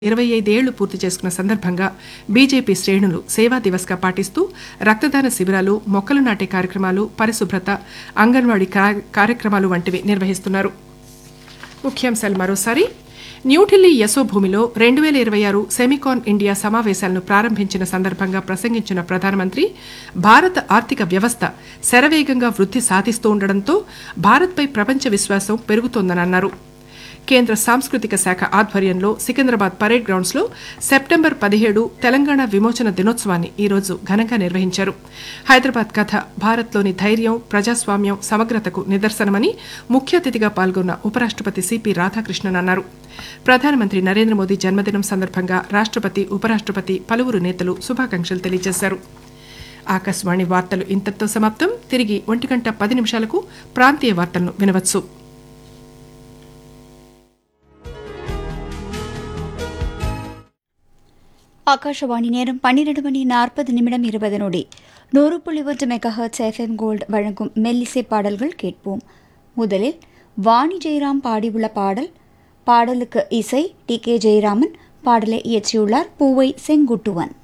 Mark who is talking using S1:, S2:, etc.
S1: ఇరవై ఐదేళ్లు పూర్తి చేసుకున్న సందర్భంగా బీజేపీ శ్రేణులు సేవా దివస్గా పాటిస్తూ రక్తదాన శిబిరాలు మొక్కలు నాటే కార్యక్రమాలు పరిశుభ్రత అంగన్వాడీ కా- కార్యక్రమాలు వంటివి నిర్వహిస్తున్నారు ముఖ్యాంశాలు మరోసారి న్యూఢిల్లీ యశోభూమిలో రెండు వేల ఇరవై ఆరు సెమికాన్ ఇండియా సమావేశాలను ప్రారంభించిన సందర్భంగా ప్రసంగించిన ప్రధానమంత్రి భారత ఆర్థిక వ్యవస్థ శరవేగంగా వృద్ధి సాధిస్తూ ఉండడంతో భారత్పై ప్రపంచ విశ్వాసం పెరుగుతోందని అన్నారు కేంద్ర సాంస్కృతిక శాఖ ఆధ్వర్యంలో సికింద్రాబాద్ పరేడ్ గ్రౌండ్స్ లో సెప్టెంబర్ పదిహేడు తెలంగాణ విమోచన దినోత్సవాన్ని ఈ రోజు ఘనంగా నిర్వహించారు హైదరాబాద్ కథ భారత్లోని ధైర్యం ప్రజాస్వామ్యం సమగ్రతకు నిదర్శనమని ముఖ్య అతిథిగా పాల్గొన్న ఉపరాష్ట్రపతి సిపి రాధాకృష్ణన్ అన్నారు ప్రధానమంత్రి నరేంద్ర మోదీ జన్మదినం సందర్భంగా రాష్ట్రపతి ఉపరాష్ట్రపతి పలువురు నేతలు శుభాకాంక్షలు తెలియజేశారు ఆకాశవాణి వార్తలు ఇంతటితో సమాప్తం తిరిగి ఒంటి గంట పది నిమిషాలకు ప్రాంతీయ వార్తలను వినవచ్చు
S2: ஆகாஷவாணி நேரம் பன்னிரண்டு மணி நாற்பது நிமிடம் இருபது நொடி நூறு புள்ளி ஒன்று மெகாஹர்ட்ஸ் எஃப்எம் கோல்டு வழங்கும் மெல்லிசை பாடல்கள் கேட்போம் முதலில் வாணி ஜெயராம் பாடியுள்ள பாடல் பாடலுக்கு இசை டி கே ஜெயராமன் பாடலை இயற்றியுள்ளார் பூவை செங்குட்டுவன்